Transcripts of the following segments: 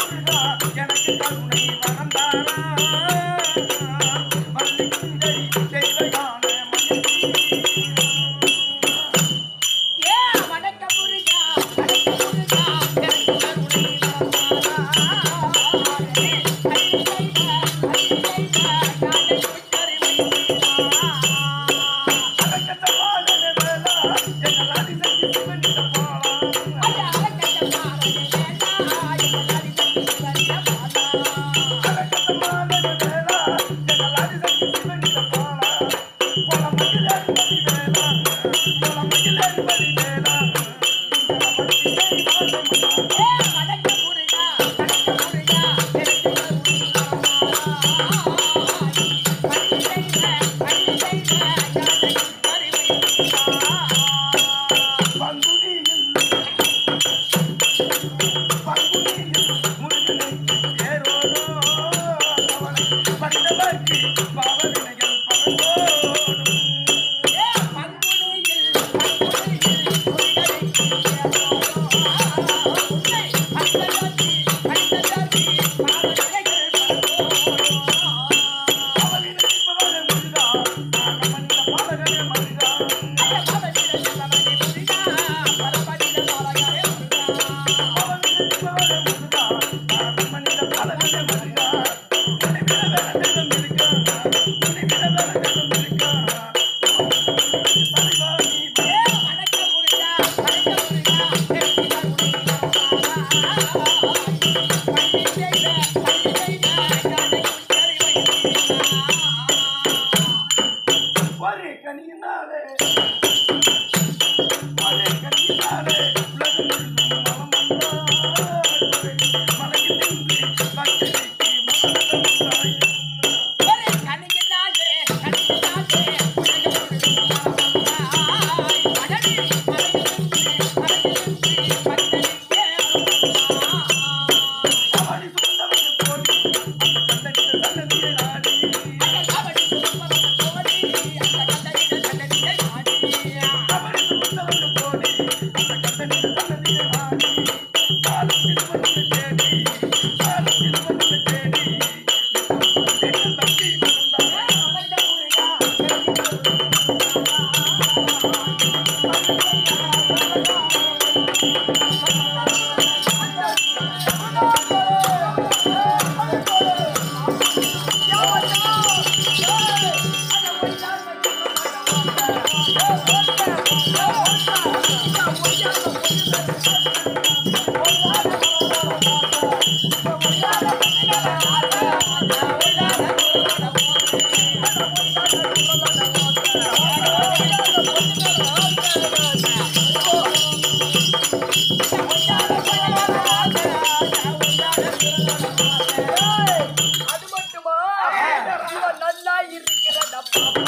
முருகா எனக்கு கருணை வரந்தாரா மல்லி குஞ்சரி தெய்வயான ஏ வணக்க முருகா வணக்க முருகா எனக்கு கருணை ஒரே கனியினாலே ஒரே கனியினாலே உலகம் முழுதும் நலம் வந்தாய். மலையில் நின்று பக்தருக்கு மலர்கள் தாயே. அவனி சுமந்தவன் கோடி, அந்த கண்ணனின் சன்னதியை நாடி. அவனி சுமந்தவன் கோடி, அந்த கண்ணனின் சன்னதியை நாடி. காலம் திருமணத்தை தேடி, காலம் திருமணத்தை தேடி. நித்தம் பக்தி மறந்தாய். அது மட்டுமா இவன் நல்லா இருக்கிற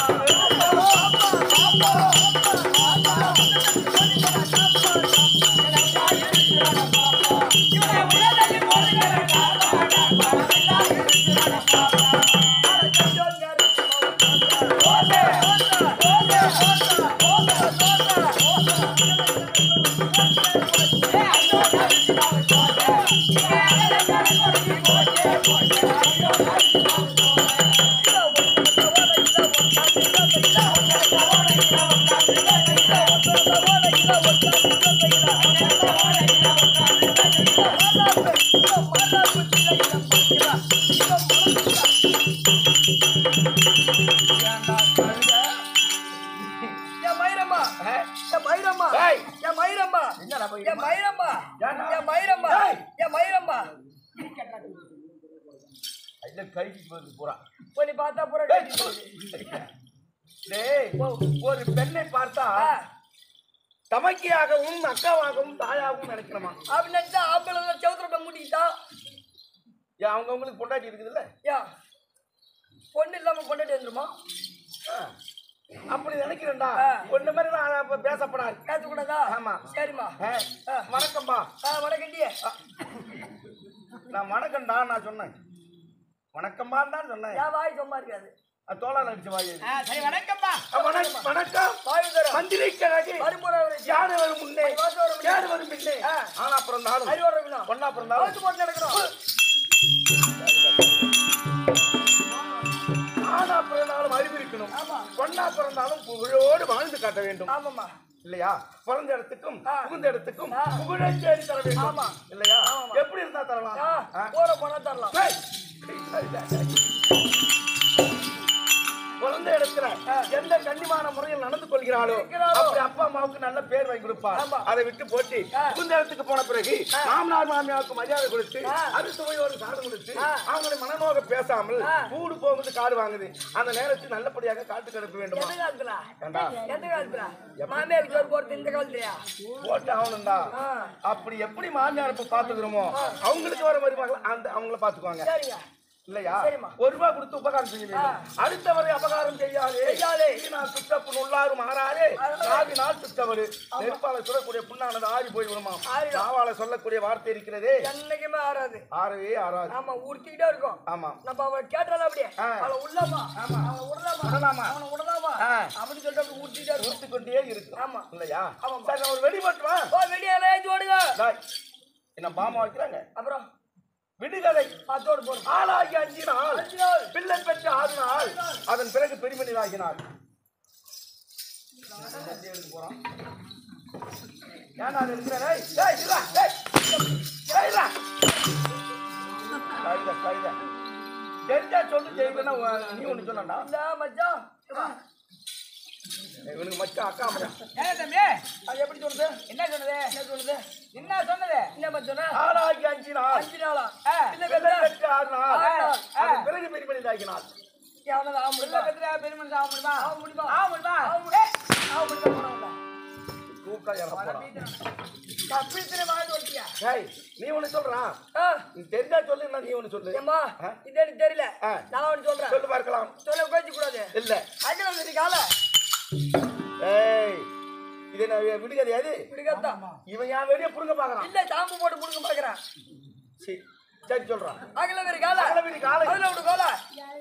என் மயிரம்மா என் மயிரம்மா ஏய். என் மயிரம்மா என்னடா என் மயிரம்மா? மயிரம்மா ஏன்டா? என் மயிரம்மா ஏய். என் மயிரம்மா இல்ல கழிச்சிட்டு வந்து பூரா போய் பார்த்தா பூரா டேய் ஒரு பெண்ணை பார்த்தா தமக்கியாகவும் அக்காவாகவும் தாயாகவும் நினைக்கணுமா அப்படின்னு நினைச்சா ஆப்பிள் செவுத்துல மூட்டிக்கிட்டா ஏன் அவங்கவுங்களுக்கு பொண்டாட்டி இருக்குதுல்ல யா பொண்ணு இல்லாம கொண்டுட்டு வந்துருமா ஆ. அப்படி நினைக்கிறேன்டா ஆ. ஒண்ணு மாதிரி நான் அப்ப பேசப்படாது பேசக்கூடாதா ஆமா. சரிம்மா ஆ. ஆ. வணக்கம்பா ஆ வணக்கண்டியே நான் வணக்கம்டா நான் சொன்னேன் வணக்கம்பான்னு தான் சொன்னேன் என் வாய் சும்மா இருக்காது அது தோலா நடிச்ச வாய் அது. சரி வணக்கம்மா ஆ, வணக்கம் வணக்கம் வாய் தரும் மந்திரி கிழக்கு மறுமுறை யாரு வரும் முன்னே வாசம் வரும் முன்னே. யாரு வரும் பின்னே ஆ. ஆனா பிறந்தாலும் அறிவோட பொண்ணா பிறந்தாலும் போட்டு நடக்கிறோம் புகழோடு வாழ்ந்து காட்ட வேண்டும் ஆமாம்மா இல்லையா பிறந்த இடத்துக்கும் ஆ. புகுந்த இடத்துக்கும் ஆ. புகழை தேடி தர வேண்டும் ஆமா. இல்லையா ஆமாமா. எப்படி இருந்தா தரலாம் ஆ, ஆ? போற போனா தரலாம் ஏய், பிறந்த இடத்துல எந்த கண்ணியமான முறையில் நடந்து கொள்கிறாளோ இருக்கிறாளோ. அப்படி அப்பா அம்மாவுக்கு நல்ல பேர் வாங்கி கொடுப்பார் ஆமா. அதை விட்டு போட்டு ஆ. புகுந்த இடத்துக்கு போன பிறகு மாமனார் மாமியாவுக்கு மரியாதை கொடுத்து ஆ. அது சுவையோடு சாதம் கொடுத்து ஆ. அவங்களை மனநோக பேசாமல் ஆ. கூடு போகுது காடு வாங்குது அந்த நேரத்தில் நல்லபடியாக காட்டுக்கு அனுப்ப வேண்டுமா எந்த காலத்துல ஏண்டா எந்த காலத்துல மாமியாருக்கு சோறு போறது இந்த காலத்துலயா போட்டு ஆகணும்டா ஆ. அப்படி எப்படி மாமியார் இப்ப பாத்துக்கிறோமோ அவங்களுக்கு வர மருமகள் அந்த அவங்கள பாத்துக்குவாங்க சரிங்க இல்லையா சரிம்மா. ஒரு ரூபாய் கொடுத்து உபகாரம் செய்ய வேண்டும் அடுத்தவரை அபகாரம் செய்யாதே செய்யாதே. நான் சுத்தப்பு உள்ளாறு மாறாதே நாவினால் சுத்தவரு நெருப்பால சொல்லக்கூடிய புண்ணானது ஆறி போய் விடுமா ஆறிடும். நாவால சொல்லக்கூடிய வார்த்தை இருக்கிறதே என்னைக்குமே ஆறாது ஆறவே ஆறாது ஆமா உறுத்திக்கிட்டே இருக்கும் ஆமா நம்ம அவ கேட்டாலும் அப்படியே ஆ. அவளை உள்ளமா அவனை விடலாமா விடலாமா? அவனை விடலாமா ஆ. அப்படின்னு சொல்லிட்டு அப்படி உறுத்திக்கிட்டே இருக்கும் ஊத்து கொண்டே இருக்கு ஆமா. இல்லையா ஆமாம். சரி நான் ஒரு வெடி மட்டுமா ஓ வெளியே ஏற்றி ஓடுங்க என்ன பாமா வைக்கிறாங்க அப்புறம் விடுகதை அதோடு போறோம் ஆளாகி அஞ்சு நாள் அஞ்சு நாள். பிள்ளை பெற்ற ஆறு நாள் அதன் பிறகு பெருமனிதாகினார் ஏன்டா அது இருக்கிற? ஏய், ஏய், இருடா, ஏய். ஏய், இருடா. கழுதை, கழுதை. தெரிஞ்சா சொல்லு ஜெயிக்கணும் நீ ஒண்ணு சொல்லண்டா இந்த மச்சான் வா. இவனுக்கு மச்சான் அக்கா மச்சான் ஏன் தம்பி அது எப்படி சொல்லுது என்ன சொல்லுது என்ன சொல்லுது என்ன சொன்னது என்ன மச்சானா ஆளாகி அஞ்சு நாள் அஞ்சு நாளா இல்ல பிள்ளை பெற்ற ஆறு நாள் ஆறு நாள். அதன் பிறகு பெருமனிதாகினார் அவனது ஆக முடியுமா பெருமன் ஆக முடியுமா ஆக முடியுமா ஆக முடியுமா ஆக முடியுமா ஆக முடியுமா தூக்கா இறப்போறான் தப்பித்திர வாழ்ந்து வச்சியா ஏய் நீ ஒண்ணு சொல்றான் ஆ நீ தெரிஞ்சா சொல்லு இல்ல நீ ஒண்ணு சொல்லு ஏம்மா ஆ? இது எனக்கு தெரியல ஆ. நான் ஒன்று சொல்றேன் சொல்லு பார்க்கலாம் சொல்ல பேச்சு கூடாது இல்ல அஞ்சு வந்து கால ஏய் இது என்ன விடுகதை அது இப்படிதான் இவன் என் வெளியே புடுங்க பாக்குறான் இல்ல தாம்பு போட்டு முடுங்க பாக்குறேன் சரி சரி சொல்றான் அகல வெறி கால அகல வெறி கால. அதுல விடு கோல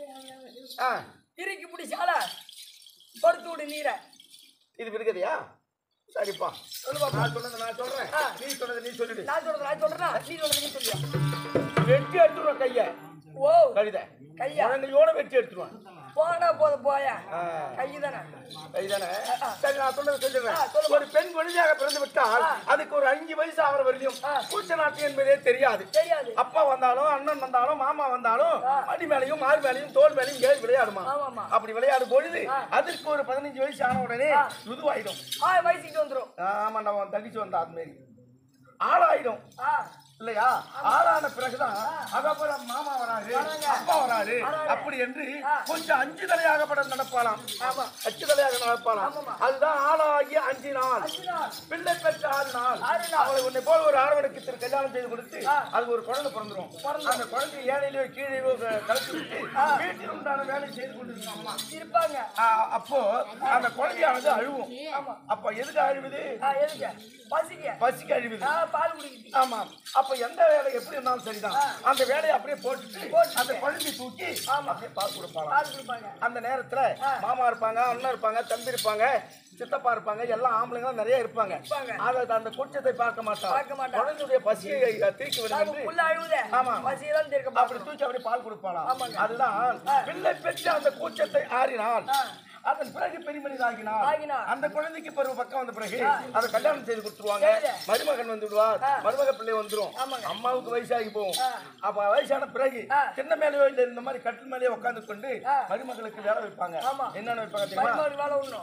ஆ இறுக்கி பிடி சால பொறுத்து விடு நீரை இது விடுகதையா சரிப்பா சொல்லு பாப்பா. நான் சொன்னது நான் சொல்றேன் ஆ. நீ சொன்னது நீ சொல்லிடு நான் சொல்றது நான் சொல்றேன் நீ சொல்றது நீ சொல்லியா வெட்டி எடுத்துருவான் கைய ஓ கழுத கையா முழங்கையோட வெட்டி எடுத்துருவான் போனா போத போய ஆ. கை தானே கைதானே சரி நான் சொன்னது ஆ, சொல்லிடுறேன் சொல்லுமா. ஒரு பெண் குழந்தையாக பிறந்து விட்டால் அதுக்கு ஒரு அஞ்சு வயசு ஆகிற வரையும் ஆ. கூச்ச நாட்டு என்பதே தெரியாது தெரியாது அப்பா வந்தாலும் அண்ணன் வந்தாலும் மாமா வந்தாலும் அடி மேலையும் மாறு மேலையும் தோல் மேலையும் ஏறி விளையாடுமா ஆமாமா. அப்படி விளையாடும் பொழுது அதற்கு ஒரு பதினஞ்சு வயசு ஆன உடனே இதுவாயிடும் ஆ வயசுக்கு வந்துரும் ஆமாண்டா அவன் தடிச்சு வந்தா அது மாரி ஆளாயிடும் ஆ இல்லையா ஆளான பிறகுதான் அதுக்கப்புறம் மாமா வராரு அப்பா வராரு அப்படி என்று கொஞ்சம் அஞ்சு தலையாகப்பட நடப்பாளாம் ஆமா அச்சு தலையாக நடப்பாளாம் அதுதான் ஆளாகி அஞ்சு நாள் அஞ்சு நாள் பிள்ளை பெற்ற ஆறு நாள் ஆறு நாள். அவளை உன்னை போல ஒரு அரவணைக்கு திரு கல்யாணம் செய்து கொடுத்து அதுக்கு ஒரு குழந்தை பிறந்துரும் அந்த குழந்தை ஏழையிலோ கீழேயோ கலத்தி விட்டு வீட்டில் உண்டான வேலை செய்து கொண்டிருக்கும் அம்மா இருப்பாங்க ஆ, அப்போ அந்த குழந்தையானது அழுவும் அப்ப எதுக்கு அழுவுது ஆ எதுக்கு பசிக்க பசிக்கு அழுவுது ஆ பால் குடிக்குது ஆமா அப்ப எந்த வேலை எப்படி இருந்தாலும் சரிதான் அந்த வேலையை அப்படியே போட்டுட்டு அந்த குழந்தையை தூக்கி அப்படியே பால் கொடுப்பாங்க பால் குடிப்பாங்க அந்த நேரத்துல மாமா இருப்பாங்க அண்ணன் இருப்பாங்க தம்பி இருப்பாங்க சித்தப்பா இருப்பாங்க எல்லாம் ஆம்பளைங்க நிறைய இருப்பாங்க இருப்பாங்க. அதை அந்த கூச்சத்தை பார்க்க மாட்டான் பார்க்க மாட்டான். குழந்தையுடைய பசியை தீர்க்க வேண்டும் என்று புள்ள அழுவுதே ஆமா. பசியெல்லாம் தீர்க்க அப்படி பாக்கணும் தூக்கி அப்படியே பால் கொடுப்பாளாம் அதுதான் பிள்ளை பெற்று அந்த கூச்சத்தை ஆறினான் அதன் பிறகு பெருமனிதாகினார் ஆகினார். அந்த குழந்தைக்கு பருவ பக்கம் வந்த பிறகு அதை கல்யாணம் செய்து கொடுத்துருவாங்க சரிங்க. மருமகன் வந்து விடுவார் மருமக பிள்ளை வந்துரும் ஆமாங்க. அம்மாவுக்கு வயசாகி போகும் அப்ப வயசான பிறகு சின்ன மேலேயோ இல்ல இந்த மாதிரி கட்டில் மேலேயோ உட்கார்ந்து கொண்டு மருமகளுக்கு வேலை வைப்பாங்க ஆமா. என்னென்ன வைப்பாங்க தெரியுமா மருமகளுக்கு வேலை ஒண்ணும்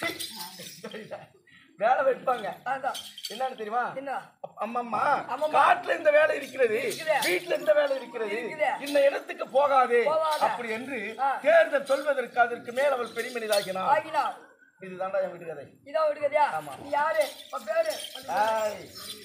சீ. வேலை வைப்பாங்க அதான் என்னன்னு தெரியுமா என்ன அம்மம்மா அம்மம்மா. காட்டுல இந்த வேலை இருக்கிறது இருக்குது. வீட்டுல இந்த வேலை இருக்கிறது இருக்குது. இந்த இடத்துக்கு போகாதே போகாத. அப்படி என்று ஆ. தேர்தல் சொல்வதற்கு அதற்கு மேல் அவள் பெருமனிதாகினாள் ஆகினார் இதுதான்டா என் வீட்டு கதை இதான் விடுக்கதையா நீ யாரு உன் பேரு ஆய்.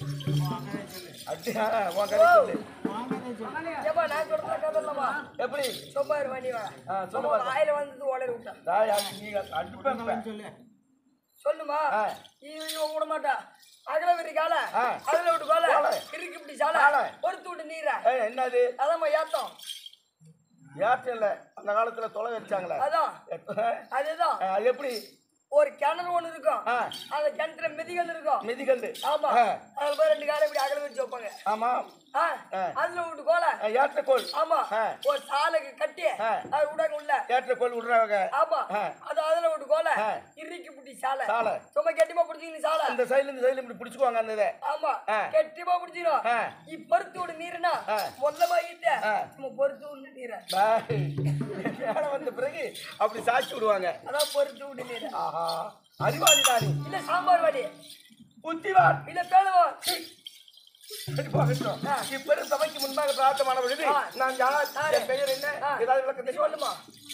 அடியா, உன் கதை சொல்லு. ஏப்பா நான் சொல்றத கதல்லமா எப்படி சும்மா இரு வண்டி வா ஆ, சொல்லு சும்மா பாரு. வாயில வந்து ஓலை விட்டேன் தாய், அது நீ அடிப்பேன் சொல்லுமா ஆ. இவன் இவன் விட மாட்டா அகல விரி கால ஆ. அதுல விட்டு கோல கோல. இருக்கு இப்படி சால சால. பொறுத்து விட்டு நீர ஏய், என்னது அதாம்மா ஏத்தம் ஏர்டெல்ல அந்த காலத்துல தொலை வச்சாங்களே அதான் எப்ப? அதுதான் ஆ, அது எப்படி ஒரு கிணறு ஒண்ணு இருக்கும் ஆ, அந்த கிணத்துல மிதிகள் இருக்கும் மிதிகல் ஆமா ஆ. அதுல போய் ரெண்டு காலம் இப்படி அகல வச்சு வைப்பாங்க ஆமா ஆ, ஆ. அதுல விட்டு கோல அஹ், ஏற்றக்கோள் ஆமா ஆ. ஒரு சாலைக்கு கட்டி ஆ. அது விடாங்க உள்ள ஏற்றக்கோள் விடுறவங்க ஆமா ஆ. அது அதுல விட்டு கோல ஆ. இறுக்கி புட்டி சாலை சாலை. சும்மா கெட்டிமா பிடிச்சிங்க சாலை இந்த சைடுல இந்த சைடுல இப்படி பிடிச்சுக்குவாங்க அந்த இதை ஆமா ஆ. கெட்டிமா பிடிச்சிடும் ஆ. இப்பருத்து விடு நீருனா ஆ. மொல்லமா ஈட்ட ஆ. சும்மா பொறுத்து விடு நீரை பாய். மேல வந்த பிறகு அப்படி சாய்ச்சி விடுவாங்க அதான் பொறுத்து விடு நீரை ஆஹா அறிவாளி தானி இல்ல சாம்பார் வாடி புத்திவான் இல்ல பேணுவா போகட்டும். இப்பெரும் சபைக்கு முன்பாக பிரார்த்தமான பொழுது ஆ. நான் யார் யாரு? என் பெயர் என்ன ஆ. ஏதாவது விளக்கம் தெரியுமா? சொல்லுமா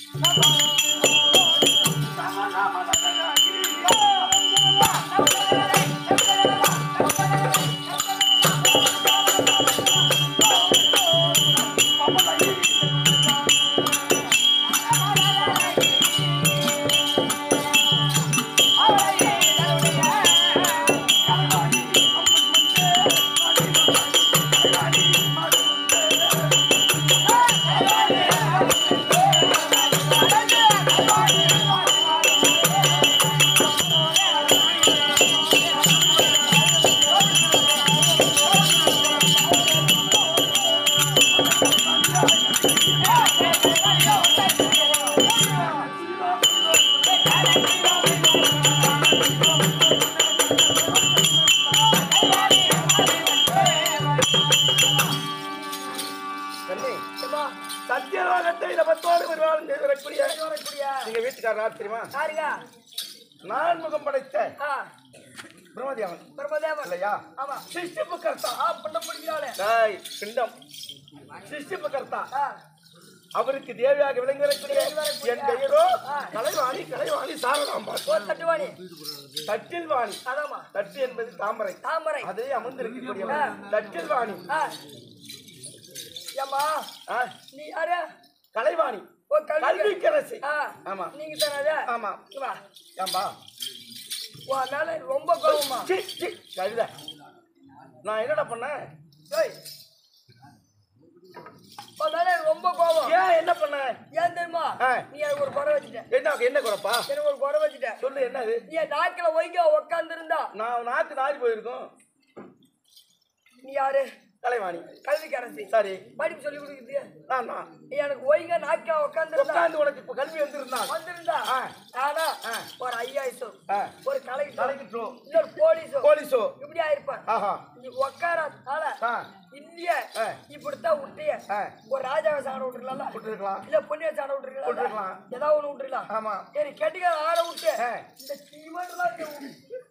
கண்ணே, ஏம்மா, சத்தியலோகத்தை இலபத்தோடு வருவாளும் செய்து வரக்கூடிய இங்க வரக்கூடிய நீங்க வீட்டுக்காரர் யார் தெரியுமா யாருங்க நான் முகம் படைத்த ஆ, பிரம்மதேவன் பிரம்மதேவன் இல்லையா ஆமா சிஷ்டிப்பு கர்த்தா ஆ பண்ண பிடிக்கிறாளே டேய், பிண்டம் சிஷ்டிப்பு கர்த்தா ஆ அவருக்கு தேவியாக விளங்கி வரக்கூடிய வரக்கூடிய என் பெயரோ ஆ. கலைவாணி கலைவாணி சாரதாம்பா ஓ தட்டுவாணி தட்டில் வாணி அதாம்மா தட்டு என்பது தாமரை தாமரை அதே அமர்ந்திருக்கக்கூடிய ஆ. தட்டில் வாணி ஆ ஏம்மா ஆ, நீ யாரு கலைவாணி ஓ கல்வி கல்விக்கரசி ஆ ஆமா நீங்க தானே ஆமா வா ஏம்பா வா மேல ரொம்ப கோவமா சி, சி, கழுதை. நான் என்னடா பண்ணேன் ஏய் உன் மேல ரொம்ப கோவம் ஏன் என்ன பண்ணேன் ஏன் தெரியுமா ஆ. நீ எனக்கு ஒரு குறை வச்சுட்ட என்ன என்ன குறப்பா எனக்கு ஒரு குறை வச்சுட்ட சொல்லு என்னது நீ என் நாக்கில ஒய்க்க உக்காந்து இருந்தா நான் நாக்கு நாரி போயிருக்கோம் நீ யாரு கலைவாணி கல்விக்கு அரசி சரி படிப்பு சொல்லி கொடுக்குறது நான் தான் நீ எனக்கு ஒய்ங்க நாக்கில உக்காந்து இருந்தா உட்கார்ந்து உனக்கு இப்ப கல்வி வந்திருந்தான் வந்திருந்தா ஆ. ஆனா ஆ. ஒரு ஐயாயிரம் ஆ. ஒரு கலெக்டர் கலெக்டரோ இல்ல ஒரு போலீஸோ போலீஸோ இப்படி ஆயிருப்பேன் ஆஹா நீ உக்காராதால ஆ இல்லையே ஆ. இப்படித்தான் விட்டிய ஆ. ஒரு ராஜாவை சாட விட்டுருலாம் விட்டுருக்கலாம் இல்ல பொன்னிய சாட விட்டுருக்கலாம் விட்டுருக்கலாம். ஏதாவது ஒண்ணு விட்டுருலாம் ஆமா சரி கெட்டிக்கார ஆட விட்டு ஆ. இந்த தீவனெல்லாம் இங்க விட்டு.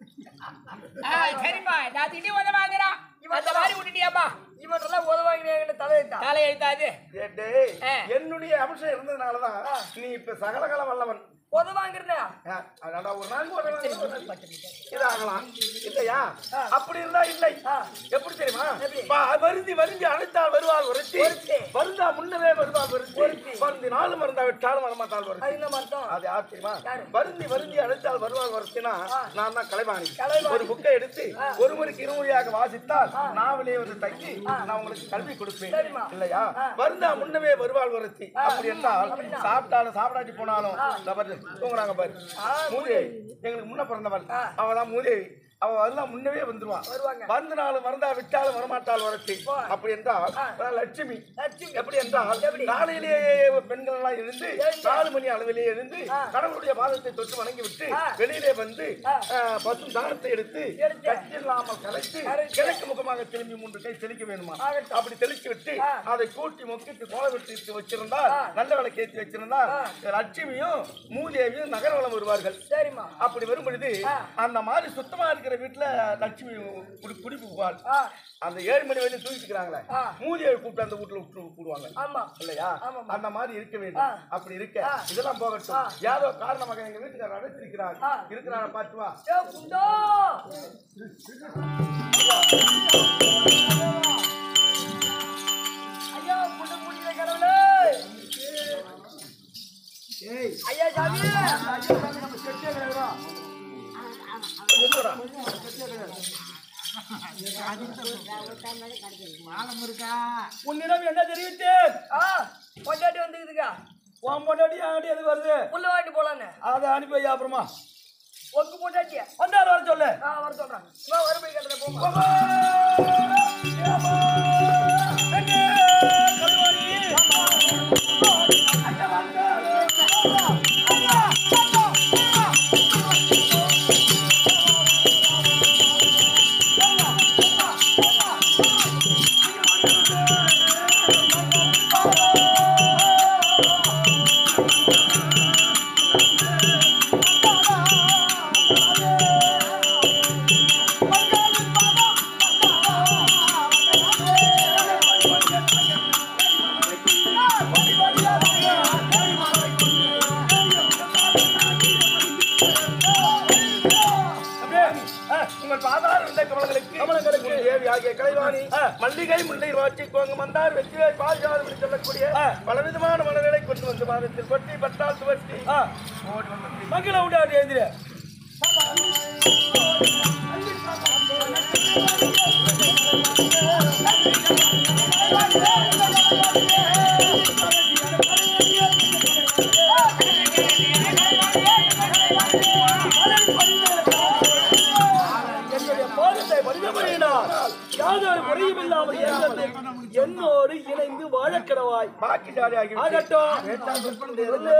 ஆ, சரிம்மா நான் திடீர் உதவாங்கிறான் அந்த மாதிரி விட்டுட்டியாப்பா இவனெல்லாம் உதவாங்கினேன்னு தலையிட்டான் காலை எழுத்தாது ஏ டேய், ஆ. என்னுடைய அம்சம் இருந்ததுனாலதான் நீ இப்ப சகலகல வல்லவன் உதவாங்கிறனே ஆ, அதான்டா ஒரு நாளைக்கு ஒரு நாளைக்கு இதாகலாம் இல்லையா அப்படி இருந்தா இல்லை எப்படி தெரியுமா எப்படி? பா- வருந்தி வருந்தி அழைத்தால் வருவாள் ஒருத்தி ஒருத்தி. வருந்தா முன்னவே வருவாள் ஒருத்தி ஒருத்தி. வருந்தி நாளும் மருந்தா விட்டாலும் வரமாட்டாள் ஒருத்தி அது என்ன அர்த்தம் அது யார் தெரியுமா யாரு? வருந்தி வருந்தி அழைத்தால் வருவாள் ஒருத்தினா நான் தான் கலைவாணி கலைவாணி. ஒரு புக்கை எடுத்து ஒருவருக்கு இருமுறையாக வாசித்தால் நாவலே வந்து தங்கி நான் உங்களுக்கு கல்வி கொடுப்பேன் சரிம்மா. இல்லையா வருந்தா முன்னவே வருவாள் ஒருத்தி அப்படி என்றால் சாப்பிட்டாலும் சாப்பிடாட்டி போனாலும் இந்த பாரு, தூங்குறாங்க பாரு மூதேவி எங்களுக்கு முன்ன பிறந்தவள் அவதான் மூதேவி அவ எல்லாம் முன்னவே வந்துருவான் வருவாங்க. வந்து நாளும் மறந்தா விட்டாலும் வரமாட்டாள் ஒருத்தி அப்படி என்றால் அதான் லட்சுமி லட்சுமி. எப்படி என்றால் காலையிலேயே பெண்கள் எல்லாம் இருந்து நாலு மணி அளவிலேயே இருந்து கடவுளுடைய பாதத்தை தொட்டு வணங்கி விட்டு வெளியிலே வந்து அஹ், பசும் தானத்தை எடுத்து எடுத்து. கட்டில்லாமல் கலைத்து கலைத்து. கிழக்கு முகமாக திரும்பி மூன்று கை தெளிக்க வேணுமா ஆகட்டும். அப்படி தெளிச்சு விட்டு அதை கூட்டி மொக்கிட்டு கோல விட்டு வச்சிருந்தால் நல்ல விளக்கு ஏற்றி வச்சிருந்தால் லட்சுமியும் மூதேவியும் நகரவளம் வருவார்கள் சரிம்மா அப்படி வரும் பொழுது அந்த மாதிரி சுத்தமா இருக்கிற வீட்டுல லட்சுமி குடி குடி புகுவாள் ஆ அந்த ஏழு மணி வரையும் தூக்கிட்டுக்கிறாங்களே ஆ. மூதியை கூப்பிட்டு அந்த வீட்டுல விட்டு கூடுவாங்க ஆமா இல்லையா ஆமாம்மா. அந்த மாதிரி இருக்க வேண்டும் அப்படி இருக்க இதெல்லாம் போகட்டும் யாரோ காரணமாக எங்க வீட்டுக்காரர் அழைத்திருக்கிறார் இருக்கிறார பார்த்து வா ஏ புண்டோ ஐயா புண்டு புடிக்கிற கடவுளே ஐயா சாமி எங்கடா? உன்னிடம் என்ன தெரிவித்தேன் ஆ பொண்டாட்டி வந்துக்குதுக்கா உன் பொண்டாட்டி ஆண்டி எது வருது புல்லு வாங்கிட்டு போலான்னு அதை அனுப்பி வையா அப்புறமா ஒக்கு பொண்டாட்டிய வந்தாரு வர சொல்லு ஆ வர சொல்றேன் வா வறுமை கட்டுற போமா ஏம்மா! தேவி ஆகிய கலைவாணி ஆ. மல்லிகை முல்லை வாட்சி கோங்கு மந்தார் வெற்றிலை பாதுகாப்பு என்று சொல்லக்கூடிய ஆ. பலவிதமான மலர்களை கொண்டு வந்து மாதத்தில் கொட்டி பட்டால் துவட்டி ஆ, ஓடி வந்து மங்கள உண்டாட்டி எழுந்திர என்னுடைய பாதத்தை வடிவமையினார் யாதொரு குறையும் இல்லாமல் இருந்தது என்னோடு இணைந்து வாழக்கிறவாய் பாக்கி ஜாலி ஆகி ஆகட்டும் சொல்லு.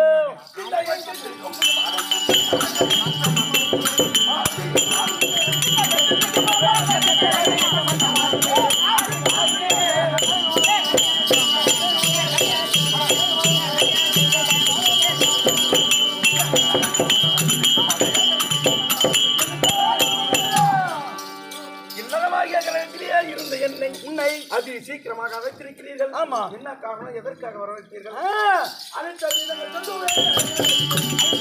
இல்லறமாகிய கிரகத்திலேயே இருந்த என்னை உன்னை அதி சீக்கிரமாக அழைத்திருக்கிறீர்கள் ஆமா. என்ன காரணம் எதற்காக வர வைத்தீர்கள் ஆ, அனைத்து அபிநயங்கள் சொல்லுவேன்.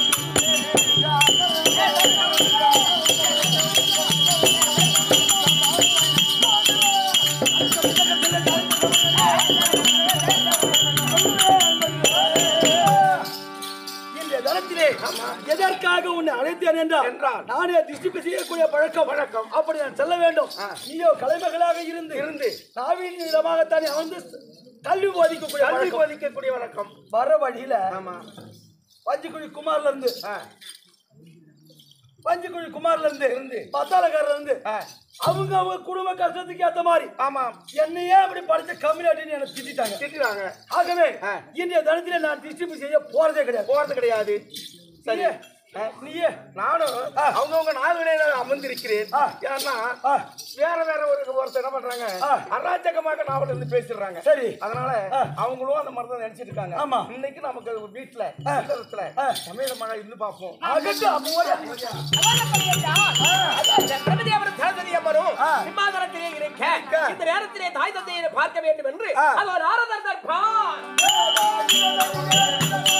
இன்றைய தினத்திலே எதற்காக உன்னை அழைத்தேன் என்றால் என்றால்? நானே திஷ்டிப்பு செய்யக்கூடிய பழக்கம் பழக்கம். அப்படி நான் செல்ல வேண்டும் நீயோ கலைமகளாக இருந்து இருந்து நாவின் இடமாகத்தானே அமர்ந்து கல்வி போதிக்கக்கூடிய கல்வி பழக்கம். போதிக்கக்கூடிய வழக்கம் வர வழியில ஆமா பஞ்சுக்குழி குமார்ல இருந்து ஆ, பஞ்சுக்குழி குமார்ல இருந்து இருந்து. பத்தாளக்காரர்ல இருந்து ஆ, அவங்க அவங்க குடும்ப கஷ்டத்துக்கு ஏத்த மாதிரி ஆமாம் என்னையே அப்படி படிச்ச கம்யூனிட்டின்னு எனக்கு திட்டாங்க திட்டுறாங்க ஆகவே ஆ. இன்றைய தினத்திலே நான் டிஸ்ட்ரிபியூட் செய்ய போறதே கிடையாது போறது கிடையாது சரி நீயே, ஆ, நீயே நானும் அவங்கவுங்க நாவிலே அமர்ந்திருக்கிறேன் ஆ. ஏன்னா ஆ, வேற வேற ஒரு ஒருத்தர் என்ன பண்றாங்க ஆ. அராஜகமாக நாவல் இருந்து பேசிடுறாங்க சரி. அதனால ஆ. அவங்களும் அந்த மாதிரி தான் நினைச்சிட்டு இருக்காங்க ஆமா. இன்னைக்கு நமக்கு வீட்டுல ஆ. இல்லறத்துல ஆ. தமிழ மழை இருந்து பார்ப்போம் ஆகட்டும் அப்போ ஒரு- சிம்மாதனத்திலே இருக்க இந்த நேரத்திலே தாய் தந்தையை பார்க்க வேண்டும் என்று ஆ. அது ஒரு ஆரதர் பார்